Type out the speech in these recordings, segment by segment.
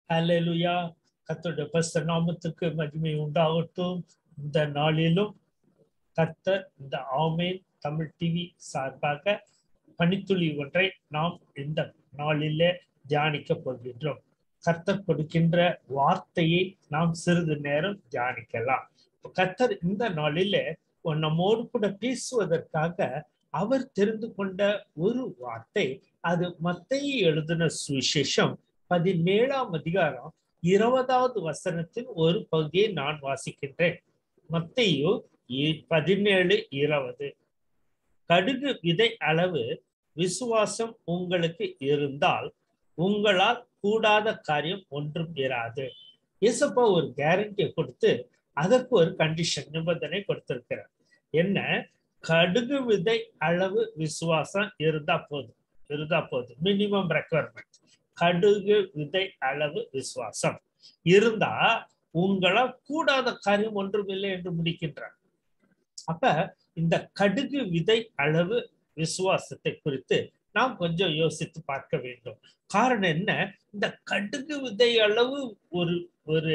ஹalleluya கர்த்தருடைய பரிசுத்த நாமத்துக்கு மகிமை உண்டாகட்டும் இந்த நாளிலும் கர்த்தர் இந்த ஆமேன் தமிழ் டிவி சார்பாக பணித்துளி ஒன்றை நாம் இந்த நாளிலே தியானிக்க போகின்றோம் கர்த்தர் கொடுக்கின்ற வார்த்தையை நாம் சிறிது நேரம் தியானிக்கலாம் கர்த்தர் இந்த நாளிலே நம்மோடு கூட பேசுவதற்காக அவர் தெரிந்து கொண்ட ஒரு வார்த்தை அது மத்தையை எழுதின சுவிசேஷம் பதினேழாம் அதிகாரம் இருபதாவது வசனத்தின் ஒரு பகுதியை நான் வாசிக்கின்றேன் மத்தையோ பதினேழு இருபது கடுகு விதை அளவு விசுவாசம் உங்களுக்கு இருந்தால் உங்களால் கூடாத காரியம் ஒன்றும் இராது இயேசப்பா ஒரு கேரண்டியை கொடுத்து அதற்கு ஒரு கண்டிஷன் நிபந்தனை கொடுத்திருக்கிறார் என்ன கடுகு விதை அளவு விசுவாசம் இருந்தா போதும் இருந்தா போதும் மினிமம் ரெக்குவயர்மெண்ட் கடுகு விதை அளவு விசுவாசம் இருந்தா உங்களால் கூடாத காரியம் ஒன்றும் இல்லை என்று முடிக்கின்றார் அப்ப இந்த கடுகு விதை அளவு விசுவாசத்தை குறித்து நாம் கொஞ்சம் யோசித்து பார்க்க வேண்டும் காரணம் என்ன இந்த கடுகு விதை அளவு ஒரு ஒரு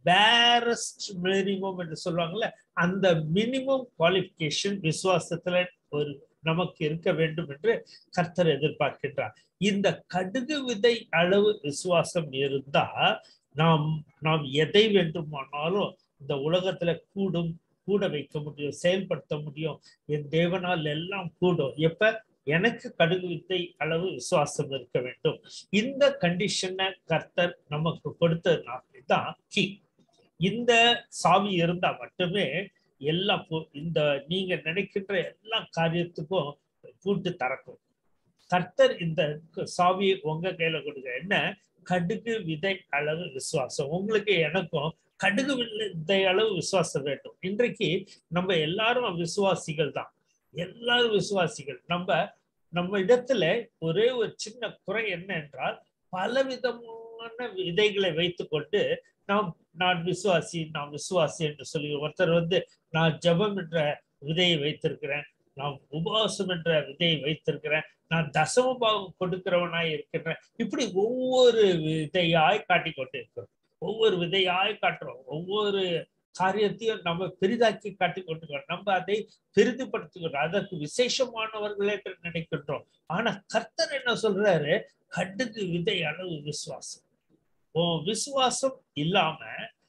பேரஸ்ட் மினிமம் என்று சொல்லுவாங்கல்ல அந்த மினிமம் குவாலிபிகேஷன் விசுவாசத்துல ஒரு நமக்கு இருக்க வேண்டும் என்று கர்த்தர் எதிர்பார்க்கின்றார் இந்த கடுகு விதை அளவு விசுவாசம் இருந்தா நாம் நாம் எதை வேண்டுமானாலும் இந்த உலகத்துல கூடும் கூட வைக்க முடியும் செயல்படுத்த முடியும் என் தேவனால் எல்லாம் கூடும் எப்ப எனக்கு கடுகு வித்தை அளவு விசுவாசம் இருக்க வேண்டும் இந்த கண்டிஷனை கர்த்தர் நமக்கு கொடுத்ததுனால தான் கீ இந்த சாவி இருந்தா மட்டுமே எல்லா இந்த நீங்க நினைக்கின்ற எல்லா காரியத்துக்கும் பூட்டு திறக்கும் கர்த்தர் இந்த சாவியை உங்க கையில கொடுக்க என்ன கடுகு விதை அளவு விசுவாசம் உங்களுக்கு எனக்கும் கடுகு விதை அளவு விசுவாசம் வேண்டும் இன்றைக்கு நம்ம எல்லாரும் விசுவாசிகள் தான் எல்லாரும் விசுவாசிகள் நம்ம நம்ம இடத்துல ஒரே ஒரு சின்ன குறை என்ன என்றால் பல விதமான விதைகளை வைத்துக்கொண்டு நாம் நான் விசுவாசி நான் விசுவாசி என்று சொல்லி ஒருத்தர் வந்து நான் ஜபம் என்ற விதையை வைத்திருக்கிறேன் நான் உபவாசம் என்ற விதையை வைத்திருக்கிறேன் நான் தசம பாகம் கொடுக்கிறவனாய் இருக்கின்றேன் இப்படி ஒவ்வொரு விதையாய் காட்டி கொண்டு இருக்கிறோம் ஒவ்வொரு விதையாய் காட்டுறோம் ஒவ்வொரு காரியத்தையும் நம்ம பெரிதாக்கி காட்டி கொண்டு நம்ம அதை பெரிதுபடுத்துகிறோம் அதற்கு விசேஷமானவர்கள் என்று நினைக்கின்றோம் ஆனா கர்த்தர் என்ன சொல்றாரு கடுகு விதை அளவு விசுவாசம் ஓ விசுவாசம் இல்லாம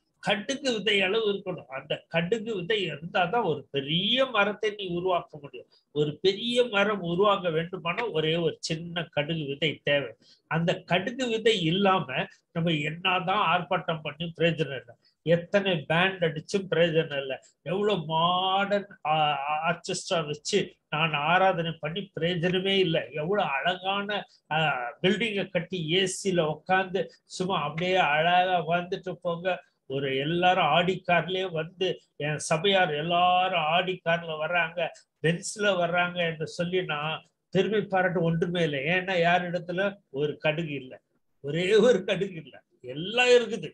கடுகு விதை அளவு இருக்கணும் அந்த கடுகு விதை இருந்தாதான் ஒரு பெரிய மரத்தை நீ உருவாக்க முடியும் ஒரு பெரிய மரம் உருவாக வேண்டுமானா ஒரே ஒரு சின்ன கடுகு விதை தேவை அந்த கடுகு விதை இல்லாம நம்ம என்னதான் ஆர்ப்பாட்டம் பண்ணி பிரயோஜனம் இல்லை எத்தனை பேண்ட் அடிச்சும் பிரயோஜனம் இல்லை எவ்வளவு மாடர்ன் ஆர்கெஸ்ட்ரா வச்சு நான் ஆராதனை பண்ணி பிரயோஜனமே இல்லை எவ்வளவு அழகான பில்டிங்கை கட்டி ஏசியில உட்காந்து சும்மா அப்படியே அழகா வந்துட்டு போங்க ஒரு எல்லாரும் ஆடி கார்லயே வந்து என் சபையார் எல்லாரும் ஆடி கார்ல வர்றாங்க பென்ஸ்ல வர்றாங்க என்று சொல்லி நான் பெருமை பாராட்டு ஒன்றுமே இல்லை ஏன்னா யார் இடத்துல ஒரு கடுகு இல்லை ஒரே ஒரு கடுகு இல்லை எல்லாம் இருக்குது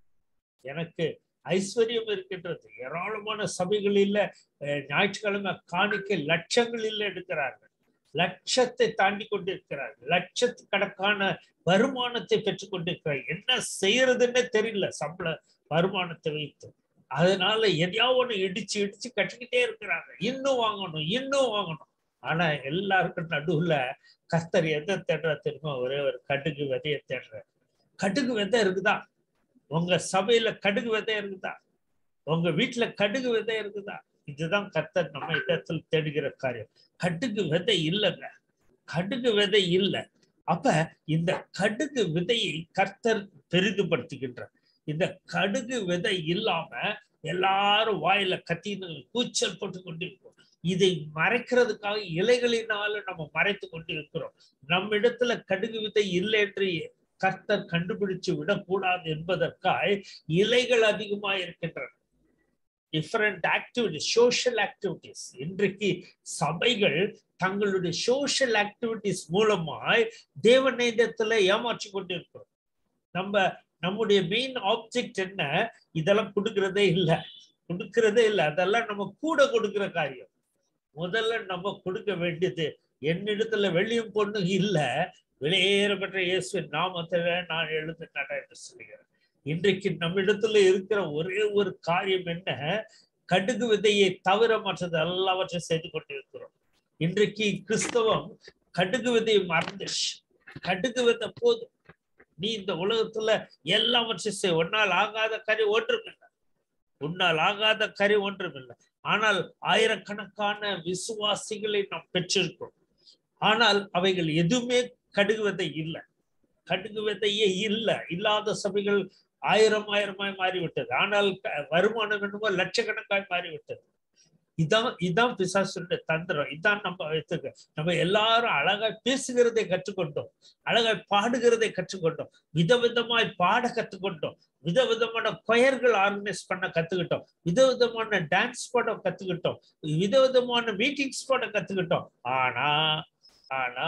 எனக்கு ஐஸ்வர்யம் இருக்கின்றது ஏராளமான சபைகளில் ஞாயிற்றுக்கிழமை காணிக்க லட்சங்களில் எடுக்கிறார்கள் லட்சத்தை தாண்டி கொண்டிருக்கிறார்கள் லட்சத்து கணக்கான வருமானத்தை பெற்றுக் கொண்டிருக்கிறார் என்ன செய்யறதுன்னே தெரியல சம்பள வருமானத்தை வைத்து அதனால எதையாவது ஒண்ணு இடிச்சு இடிச்சு கட்டிக்கிட்டே இருக்கிறாங்க இன்னும் வாங்கணும் இன்னும் வாங்கணும் ஆனா எல்லாருக்கும் நடுவுல கர்த்தர் எதை தேடுற தெரியுமா ஒரே ஒரு கடுகு விதைய தேடுற கடுகு விதை இருக்குதா உங்க சபையில கடுகு விதை இருக்குதா உங்க வீட்டுல கடுகு விதை இருக்குதா இதுதான் கர்த்தர் நம்ம இடத்தில் தேடுகிற காரியம் கடுகு விதை இல்லைங்க கடுகு விதை இல்லை அப்ப இந்த கடுகு விதையை கர்த்தர் பெரிதுபடுத்துகின்றார் இந்த கடுகு விதை இல்லாம எல்லாரும் வாயில கத்தின்னு கூச்சல் போட்டு கொண்டிருக்கோம் இதை மறைக்கிறதுக்காக இலைகளினால நம்ம மறைத்து கொண்டு இருக்கிறோம் நம்ம இடத்துல கடுகு விதை இல்லை என்று கர்த்தர் கண்டுபிடிச்சு விடக்கூடாது என்பதற்காக இலைகள் அதிகமா இருக்கின்றன டிஃபரண்ட் ஆக்டிவிட்டிஸ் சோஷியல் ஆக்டிவிட்டிஸ் இன்றைக்கு சபைகள் தங்களுடைய சோஷியல் ஆக்டிவிட்டிஸ் மூலமாய் தேவநேதத்துல ஏமாற்றி கொண்டிருக்கிறோம் நம்ம நம்முடைய மெயின் ஆப்ஜெக்ட் என்ன இதெல்லாம் கொடுக்கறதே இல்லை கொடுக்கறதே இல்லை அதெல்லாம் நம்ம கூட கொடுக்கிற காரியம் முதல்ல நம்ம கொடுக்க வேண்டியது என்னிடத்துல வெள்ளியும் பொண்ணும் இல்ல வெளியேறப்பட்ட இயேசுவின் நாமத்தில நான் எழுந்து நட என்று சொல்லுகிறேன் இன்றைக்கு நம்மிடத்துல இருக்கிற ஒரே ஒரு காரியம் என்ன கடுகு விதையை தவிர மற்றது எல்லாவற்றையும் செய்து கொண்டிருக்கிறோம் இன்றைக்கு கிறிஸ்தவம் கடுகு விதையை மறந்துச்சு கடுகு விதை போதும் நீ இந்த உலகத்துல எல்லாவற்றையும் செய் உன்னால் ஆகாத கறி ஒன்றுமில்லை உன்னால் ஆகாத கறி ஒன்றுமில்லை ஆனால் ஆயிரக்கணக்கான விசுவாசிகளை நாம் பெற்றிருக்கிறோம் ஆனால் அவைகள் எதுவுமே கடுகு விதை இல்லை கடுகு விதையே இல்லை இல்லாத சபைகள் ஆயிரம் ஆயிரமாய் மாறிவிட்டது ஆனால் க- வருமானம் என்னமோ லட்சக்கணக்காய் மாறிவிட்டது இதான் இதான் பிசாசுடைய தந்திரம் இதான் நம்ம வைத்துக்க நம்ம எல்லாரும் அழகாய் பேசுகிறதை கற்றுக்கொண்டோம் அழகாய் பாடுகிறதை கற்றுக்கொண்டோம் விதவிதமாய் பாட கற்றுக்கொண்டோம் விதவிதமான கொயர்கள் ஆர்கனைஸ் பண்ண கத்துக்கிட்டோம் விதவிதமான டான்ஸ் பாட கத்துக்கிட்டோம் விதவிதமான மீட்டிங்ஸ் பாட கத்துக்கிட்டோம் ஆனா ஆனா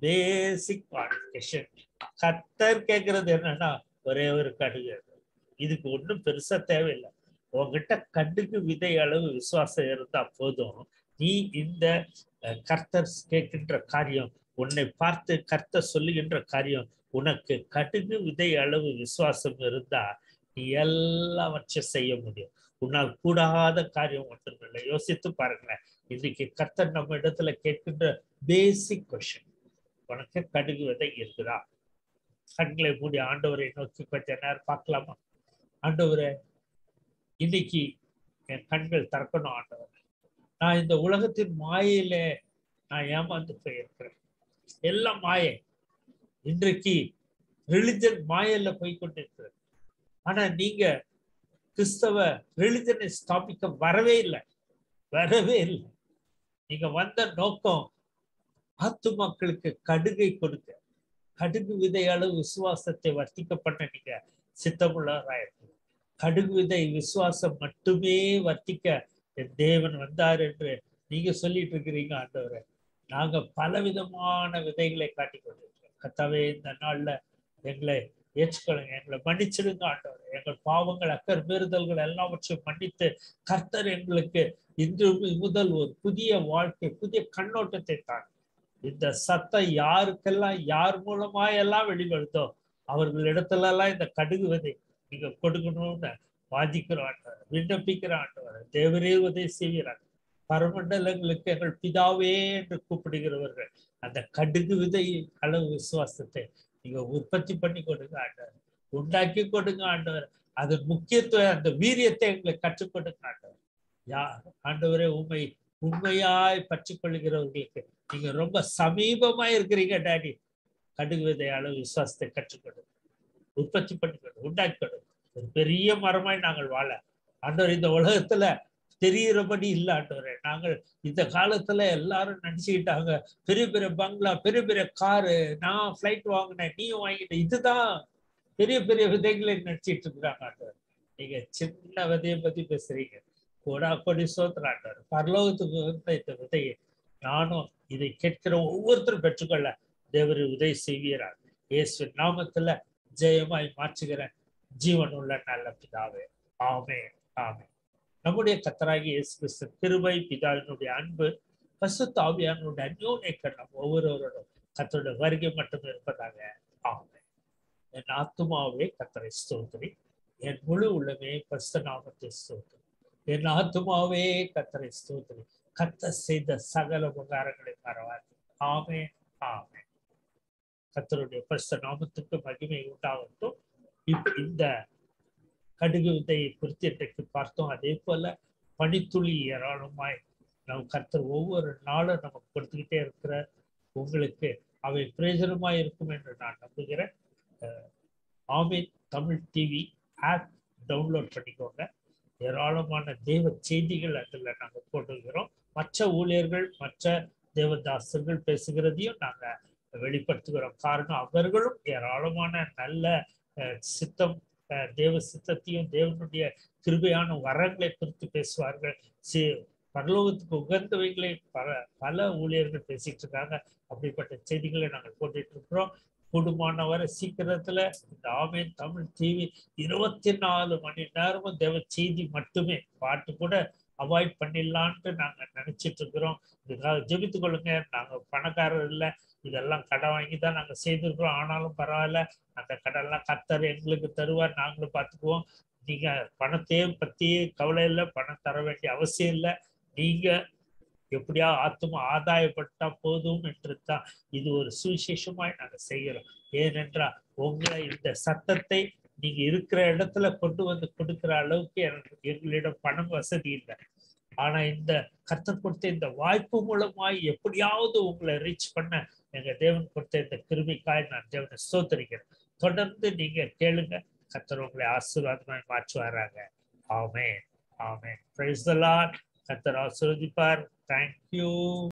பேசிக் குவாலிஃபிகேஷன் கத்தர் கேட்கறது என்னன்னா ஒரே ஒரு கடுகு இதுக்கு ஒண்ணும் பெருசா தேவையில்லை உன்கிட்ட கடுகு விதை அளவு விசுவாசம் இருந்தா போதும் நீ இந்த அஹ், கர்த்தர் கேட்கின்ற காரியம் உன்னை பார்த்து கர்த்தர் சொல்லுகின்ற காரியம் உனக்கு கடுகு விதை அளவு விசுவாசம் இருந்தா நீ எல்லாவற்றையும் செய்ய முடியும் உன்னால் கூடாத காரியம் ஒன்றுமில்லை யோசித்து பாருங்களேன் இன்னைக்கு கர்த்தர் நம்ம இடத்துல கேட்கின்ற பேசிக் கொஷின் உனக்கு கடுகு விதை இருக்குதா கண்களை மூடி ஆண்டவரை நோக்கி கொஞ்ச நேரம் பார்க்கலாமா ஆண்டவரே இன்னைக்கு என் கண்கள் திறக்கணும் ஆண்டவர் நான் இந்த உலகத்தின் மாயையில நான் ஏமாந்து போயிருக்கிறேன் எல்லாம் மாயை இன்றைக்கு ரிலிஜன் மாயையில போய் கொண்டிருக்கிறது ஆனா நீங்க கிறிஸ்தவ ரிலிஜனை ஸ்தாபிக்க வரவே இல்லை வரவே இல்லை நீங்க வந்த நோக்கம் ஆத்து மக்களுக்கு கடுகை கொடுக்க கடுகு விதை அளவு விசுவாசத்தை வர்த்திக்க பண்ண நீங்க சித்தமுள்ளவராயிருக்கு கடுகு விதை விசுவாசம் மட்டுமே வர்த்திக்க என் தேவன் வந்தார் என்று நீங்க சொல்லிட்டு இருக்கிறீங்க ஆண்டவரை நாங்க பலவிதமான விதைகளை காட்டிக் கொண்டிருக்கிறோம் கத்தாவே இந்த நாள்ல எங்களை ஏற்றுக்கொள்ளுங்க எங்களை மன்னிச்சிடுங்க ஆண்டவர் எங்கள் பாவங்கள் அக்கர் மீறுதல்கள் எல்லாவற்றையும் மன்னித்து கர்த்தர் எங்களுக்கு இன்று முதல் ஒரு புதிய வாழ்க்கை புதிய கண்ணோட்டத்தை தான் இந்த சத்தம் யாருக்கெல்லாம் யார் மூலமா எல்லாம் வெளிப்படுத்தோ அவர்களிடத்துல எல்லாம் இந்த கடுகு விதை நீங்க கொடுக்கணும்னு வாதிக்கிற ஆண்டவர் விண்ணப்பிக்கிற ஆண்டவர் தேவரே உதவி செய்கிறார் பரமண்டலங்களுக்கு எங்கள் பிதாவே என்று கூப்பிடுகிறவர்கள் அந்த கடுகு விதை அளவு விசுவாசத்தை நீங்க உற்பத்தி பண்ணி கொடுங்க ஆண்டவர் உண்டாக்கி கொடுங்க ஆண்டவர் அது முக்கியத்துவம் அந்த வீரியத்தை எங்களுக்கு கற்றுக் கொடுங்க ஆண்டவர் யா ஆண்டவரே உண்மை உண்மையாய் பற்றி கொள்கிறவர்களுக்கு நீங்க ரொம்ப சமீபமா இருக்கிறீங்க டாடி கடுகு விதை அளவு விசுவாசத்தை கற்றுக் கொடுங்க உற்பத்தி பண்ணி கொடுங்க உண்டாக்கி கொடுங்க ஒரு பெரிய மரமாய் நாங்கள் வாழ ஆண்டவர் இந்த உலகத்துல தெரிகிறபடி இல்லை ஆண்டவரே நாங்கள் இந்த காலத்துல எல்லாரும் நினைச்சுக்கிட்டாங்க பெரிய பெரிய பங்களா பெரிய பெரிய காரு நான் ஃப்ளைட் வாங்கினேன் நீயும் வாங்கிட்ட இதுதான் பெரிய பெரிய விதைகளை நினைச்சிட்டு இருக்கிறாங்க ஆண்டவர் நீங்க சின்ன விதையை பத்தி பேசுறீங்க கோடா கொடி சோத்துறாண்டவர் பரலோகத்துக்கு வந்த இந்த விதையை நானும் இதை கேட்கிற ஒவ்வொருத்தரும் பெற்றுக்கொள்ள தேவர் உதவி செய்வீரார் இயேசு நாமத்துல ஜெயமாய் மாற்றுகிற ஜீவன் உள்ள நல்ல பிதாவே ஆமே ஆமே நம்முடைய கத்தராகி இயேசு கிறிஸ்து கிருபை பிதாவினுடைய அன்பு பசுத்த ஆவியானுடைய அந்யோன்ய கண்ணம் ஒவ்வொருவரோடும் கத்தருடைய வருகை மட்டும் இருப்பதாக ஆமே என் ஆத்துமாவே கத்தரை ஸ்தோத்திரி என் முழு உள்ளமே பசுத்த நாமத்தை ஸ்தோத்திரி என் ஆத்துமாவே கத்தரை ஸ்தோத்திரி கத்த செய்த சகல உபகாரங்களை பரவாது ஆமே ஆமே கத்தருடைய பரிசு நாமத்துக்கு மகிமை உண்டாகட்டும் இப்ப இந்த கடுகு விதையை குறித்து இன்றைக்கு பார்த்தோம் அதே போல பனித்துளி ஏராளமாய் நம் கர்த்தர் ஒவ்வொரு நாளும் நமக்கு கொடுத்துக்கிட்டே இருக்கிற உங்களுக்கு அவை பிரயோஜனமாய் இருக்கும் என்று நான் நம்புகிறேன் ஆமீன் தமிழ் டிவி ஆப் டவுன்லோட் பண்ணிக்கோங்க ஏராளமான தேவ செய்திகள் அதில் நாங்கள் போட்டுக்கிறோம் மற்ற ஊழியர்கள் மற்ற தேவதாசர்கள் பேசுகிறதையும் நாங்கள் வெளிப்படுத்துகிறோம் காரணம் அவர்களும் ஏராளமான நல்ல சித்தம் தேவ சித்தத்தையும் தேவனுடைய கிருபையான வரங்களை குறித்து பேசுவார்கள் சி பரலோகத்துக்கு உகந்தவைகளை பல பல ஊழியர்கள் பேசிட்டு இருக்காங்க அப்படிப்பட்ட செய்திகளை நாங்கள் போட்டுட்டு இருக்கிறோம் கூடுமானவரை சீக்கிரத்துல இந்த ஆமேன் தமிழ் டிவி இருபத்தி நாலு மணி நேரமும் தேவ செய்தி மட்டுமே பாட்டு கூட அவாய்ட் பண்ணிடலான்ட்டு நாங்க நினைச்சிட்டு இருக்கிறோம் இதுக்காக ஜெபித்து கொள்ளுங்க நாங்க பணக்காரர் இல்லை இதெல்லாம் கடன் வாங்கி தான் நாங்க செய்திருக்கிறோம் ஆனாலும் பரவாயில்ல அந்த கடன்லாம் கத்தர் எங்களுக்கு தருவார் நாங்களும் பார்த்துக்குவோம் நீங்க பணத்தையும் பத்தி கவலை இல்லை பணம் தர வேண்டிய அவசியம் இல்லை நீங்க எப்படியா ஆத்துமா ஆதாயப்பட்டா போதும் என்று தான் இது ஒரு சுவிசேஷமாய் நாங்க செய்கிறோம் ஏனென்றால் உங்களை இந்த சத்தத்தை நீங்க இருக்கிற இடத்துல கொண்டு வந்து கொடுக்கிற அளவுக்கு எனக்கு எங்களிடம் பணம் வசதி இல்லை ஆனா இந்த கத்தர் கொடுத்த இந்த வாய்ப்பு மூலமாய் எப்படியாவது உங்களை ரீச் பண்ண எங்க தேவன் கொடுத்த இந்த கிருமிக்காய் நான் தேவனை ஸ்தோத்தரிக்கிறேன் தொடர்ந்து நீங்க கேளுங்க கத்தர் உங்களை ஆசீர்வாதமாய் மாற்றுவாராங்க ஆமே ஆமே பிரைஸ் த லார்ட் கத்தர் ஆசீர்வதிப்பார் தேங்க்யூ